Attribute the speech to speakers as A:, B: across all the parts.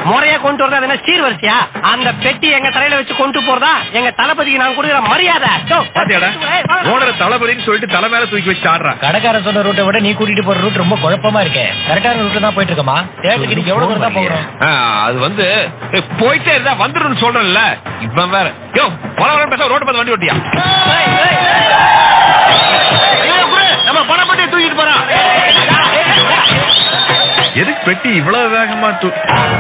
A: முறையா கொண்டு வரதா என்ன சீர்வரிசையா அந்த பெட்டி எங்க தலையில வச்சு கொண்டு போறதா எங்க தளபதிக்கு நான் கொடுக்குற மரியாதை யோ,
B: பாத்தியாடா ஓனர தளபதின்னு சொல்லிட்டு தலை மேல தூக்கி வச்சு ஆடுறான்
C: கடைக்காரன் சொன்ன ரூட்டை விட நீ கூட்டிட்டு போற ரூட் ரொம்ப குழப்பமா இருக்கே கரெக்டான ரூட்ல தான் போயிட்டு இருக்கமா தேட்டருக்கு நீங்க எவ்வளவு தூரம் தான் போகணும்
B: ஆ, அது வந்து ஏய், போயிட்டே இருந்தா வந்துடும் சொல்றேன்ல இவன் வேற யோ வர வர பேச ரோட்டு பார்த்து வண்டி ஓட்டியா நம்ம பணப்பட்டியை தூக்கிட்டு போறான் எதுக்கு பெட்டி இவ்வளவு வேகமா தூ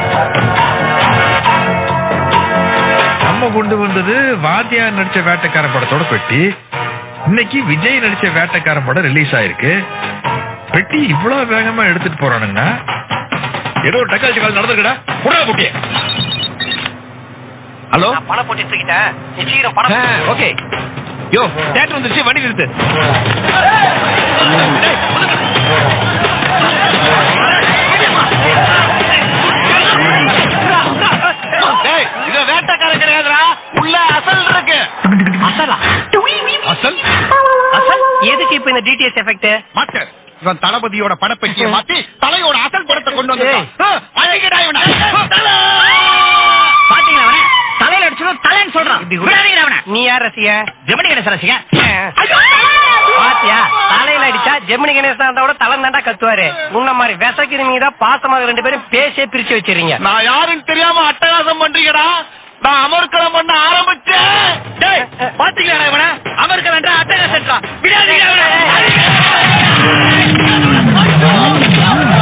B: நம்ம கொண்டு வந்தது வாத்தியார் நடிச்ச வேட்டைக்காரன் படத்தோட பெட்டி இன்னைக்கு விஜய் நடிச்ச வேட்டைக்காரன் படம் ரிலீஸ் ஆயிருக்கு பெட்டி இவ்வளவு வேகமா எடுத்துட்டு போறானுங்கன்னா ஏதோ ஒரு டக்காச்சி கால் நடந்துருக்கடா புடா குட்டியே ஹலோ
A: நான் பணம் போட்டு தூக்கிட்டேன் நீ சீக்கிரம் பணம்
B: ஓகே யோ தேட்டர் வந்துருச்சு வண்டி நிறுத்து டேய், இது வேட்டைக்காரன் கிடையாதுடா உள்ள அசல் இருக்கு
A: அசலா
B: அசல்
A: அசல் எதுக்கு இப்ப இந்த டிடிஎஸ் எஃபெக்ட்
B: மாஸ்டர் இவன் தளபதியோட படப்பெட்டியை மாத்தி தலையோட அசல் படத்தை கொண்டு வந்திருக்கான் ஆ, அடிக்கடா இவனை.
A: பாத்தீங்களா அவன தலையில அடிச்சதும் தலைன்னு சொல்றான் விடாதீங்க அவன நீ யார் ரசிக ஜெமினி கணேசன் ரசிக பாத்தியா தலையில அடிச்சா ஜெமினி கணேசன் இருந்தா கூட தலை தாண்டா கத்துவாரு உன்ன மாதிரி விசக்கிருமீங்க தான் பாசமாக ரெண்டு பேரும் பேசே பிரிச்சு வச்சிருங்க
B: நான் யாருன்னு தெரியாம அட்டகாசம் பண்றீங்கடா நான் அமர்க்கலம் பண்ண ஆரம்பிச்சேன் டேய் பாத்தீங்களா இவன அமர்க்கலன்ற அட்டகாசம் விடாதீங்க அவனை.